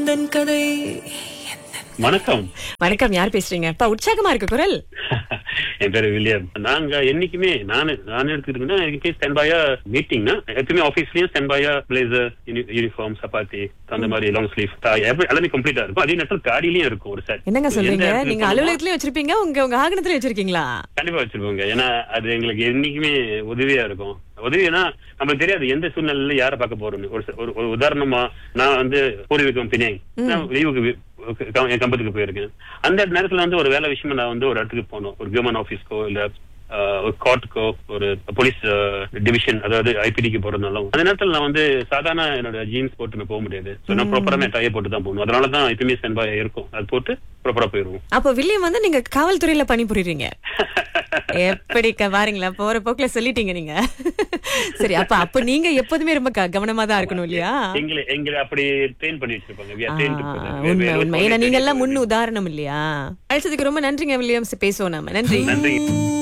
தன் கதை வணக்கம் வணக்கம் யார் பேசுறீங்க அப்பா உற்சாகமா இருக்கு குரல் என் பேரு வில்லியம் நாங்க என்னைக்குமே நானு நான் எடுத்துக்கிட்டீங்கன்னா எனக்கு ஸ்டாண்ட் பாயா மீட்டிங்னா எப்பவுமே ஆபீஸ்லயும் ஸ்டாண்ட் பாயா பிளேசர் யூனிஃபார்ம் சப்பாத்தி அந்த மாதிரி லாங் ஸ்லீவ் எல்லாமே கம்ப்ளீட்டா இருக்கும் அதே நேரத்தில் காடியிலயும் இருக்கும் ஒரு செட் என்னங்க சொல்றீங்க எந்த இடத்துல நீங்க போகணுமோ, அலுவலகத்திலயும் வச்சிருப்பீங்க உங்க உங்க ஆகணத்திலயும் வச்சிருக்கீங்களா கண்டிப்பா வச்சிருப்போங்க ஏன்னா அது எங்களுக்கு என்னைக்குமே உதவியா இருக்கும் உதவினா நம்மளுக்கு தெரியாது எந்த சூழ்நிலையில யாரை பார்க்க போறோம்னு ஒரு ச- ஒரு- ஒரு உதாரணமா நான் வந்து பூர்வீகம் பினாங் நான் லீவுக்கு வி- க- என் கம்பத்துக்கு போயிருக்கேன் அந்த நேரத்துல வந்து ஒரு வேலை விஷயமா நான் வந்து ஒரு இடத்துக்கு போனோம் ஒரு கவர்மெண்ட் ஆபீஸ்க்கோ இல்ல ஆஹ், ஒரு கோர்ட்டுக்கோ ஒரு போலீஸ் டிவிஷன் அதாவது ஐபிடிக்கு போறதுனாலும் அந்த நேரத்துல நான் வந்து சாதாரண என்னோட ஜீன்ஸ் போட்டு நான் போக முடியாது So, நான் ப்ராப்பரா டைய போட்டு தான் போகணும் அதனால தான் எப்பயுமே ஸ்டாண்ட் பை இருக்கும் அது போட்டு ப்ராப்பரா போயிருவோம் அப்ப வில்லியம் வந்து நீங்க காவல்துறையில பணிபுரியுறீங்க எப்படி க- பாருங்களா போற போக்குல சொல்லிட்டீங்க நீங்க சரி அப்ப அப்ப நீங்க எப்போதுமே ரொம்ப க- கவனமா தான் இருக்கணும் இல்லையா எங்களை எங்களை அப்படி ட்ரெயின் பண்ணி வச்சிருப்பாங்க We are ah, trained to put it. We- we உண்மை are உண்மை ஏன்னா always நீங்க எல்லாம் trained முன் உதாரணம் இல்லையா அழைச்சதுக்கு ரொம்ப நன்றிங்க வில்லியம்ஸ் பேசுவோம் நாம நன்றி to- நன்றி